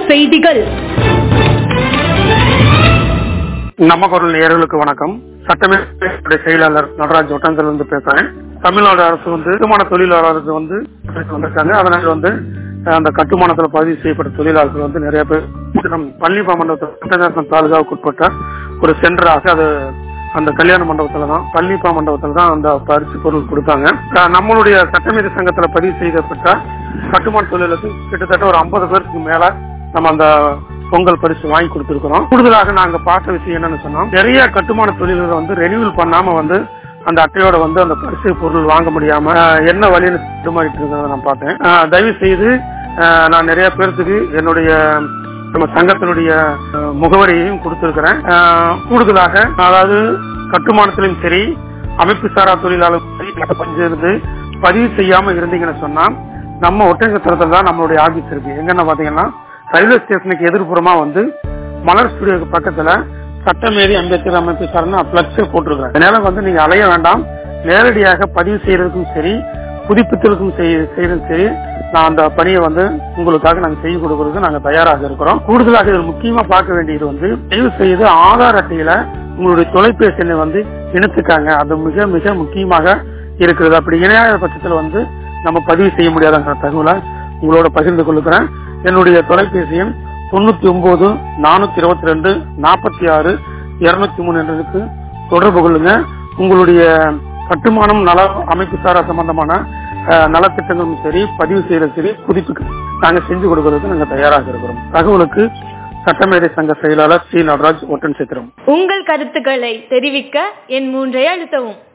செய்திகள் நம்ம குரல் நேயர்களுக்கு வணக்கம் சட்டமேற்பை செயலாளர் நடராஜ் ஒட்டந்திலிருந்து பேசுறேன் தமிழ்நாடு அரசு வந்து கட்டுமான தொழிலாளருக்கு வந்து வந்திருக்காங்க அதனால வந்து அஹ், அந்த கட்டுமானத்துல பதிவு செய்யப்பட்ட தொழிலாளர்கள் வந்து நிறைய பேர் நம் பள்ளி மண்டபத்தில் இன்டர்நேஷனல் தாலுகாவுக்கு உட்பட்ட ஒரு சென்டராக அது அந்த கல்யாண மண்டபத்துல தான் பள்ளிப்பா மண்டபத்துல தான் அந்த பரிசு பொருள் கொடுத்தாங்க அஹ், நம்மளுடைய சட்டமீறி சங்கத்துல பதிவு செய்யப்பட்ட கட்டுமான தொழிலுக்கு கிட்டத்தட்ட ஒரு ஐம்பது பேருக்கு மேல நம்ம அந்த பொங்கல் பரிசு வாங்கி கொடுத்திருக்கிறோம் கூடுதலாக நாங்க பார்த்த விஷயம் என்னன்னு சொன்னா நிறைய கட்டுமான தொழில்களை வந்து ரெனியூவல் பண்ணாம வந்து அந்த அட்டையோட வந்து அந்த பரிசு பொருள் வாங்க முடியாம ஆஹ், என்ன வழின்னு தடுமாறிட்டு இருக்கிறத நான் பார்த்தேன் ஆஹ், தயவு செய்து ஆஹ், நான் நிறைய பேர்த்துக்கு என்னுடைய நம்ம சங்கத்தினுடைய ஆஹ், முகவரியையும் கொடுத்திருக்கிறேன் ஆஹ், கூடுதலாக அதாவது கட்டுமானத்திலும் சரி அமைப்பு சாரா தொழிலாளர் சரி பஞ்சிருந்து பதிவு செய்யாம இருந்தீங்கன்னு சொன்னா நம்ம ஒட்டஞ்சத்திரத்துல தான் நம்மளுடைய ஆபீஸ் இருக்கு எங்கன்னு பாத்தீங்கன்னா ரயில்வே ஸ்டேஷனுக்கு எதிர்ப்புறமா வந்து மலர் ஸ்டுடியோக்கு பக்கத்துல சட்டமேரி அம்பேத்கர் அமைப்பு சார்னு பிளக்ஸே போட்டிருக்கிறேன் அதனால வந்து நீங்க அலைய வேண்டாம் நேரடியாக பதிவு செய்யறதுக்கும் சரி புதுப்பித்தலுக்கும் செய்ய- செய்யறதும் சரி நான் அந்த பணியை வந்து உங்களுக்காக நாங்க செய்து கொடுக்கறதுக்கு நாங்க தயாராக இருக்கிறோம் கூடுதலாக இதில் முக்கியமா பார்க்க வேண்டியது வந்து தயவு செய்து ஆதார் அட்டையில உங்களுடைய தொலைபேசி எண்ணை வந்து இணைத்துக்காங்க அது மிக மிக முக்கியமாக இருக்கிறது அப்படி இணையாத பட்சத்தில் வந்து நம்ம பதிவு செய்ய முடியாதுங்கிற தகவலை உங்களோட பகிர்ந்து கொள்ளுகிறேன் என்னுடைய தொலைபேசி எண் தொண்ணூத்தி ஒன்பது நானூத்தி இருபத்தி ரெண்டு நாற்பத்தி ஆறு இருநூத்தி மூணு என்றதுக்கு தொடர்பு கொள்ளுங்க உங்களுடைய கட்டுமானம் நல அமைப்பு சாரா சம்பந்தமான அஹ், நலத்திட்டங்களும் சரி பதிவு செய்யறது சரி புதுப்பிக்க நாங்க செஞ்சு கொடுக்கறதுக்கு நாங்க தயாராக இருக்கிறோம் தகவலுக்கு சட்டமேதை சங்க செயலாளர் சி நடராஜ் ஒட்டன் சித்திரம் உங்கள் கருத்துக்களை தெரிவிக்க என் மூன்றை அழுத்தவும்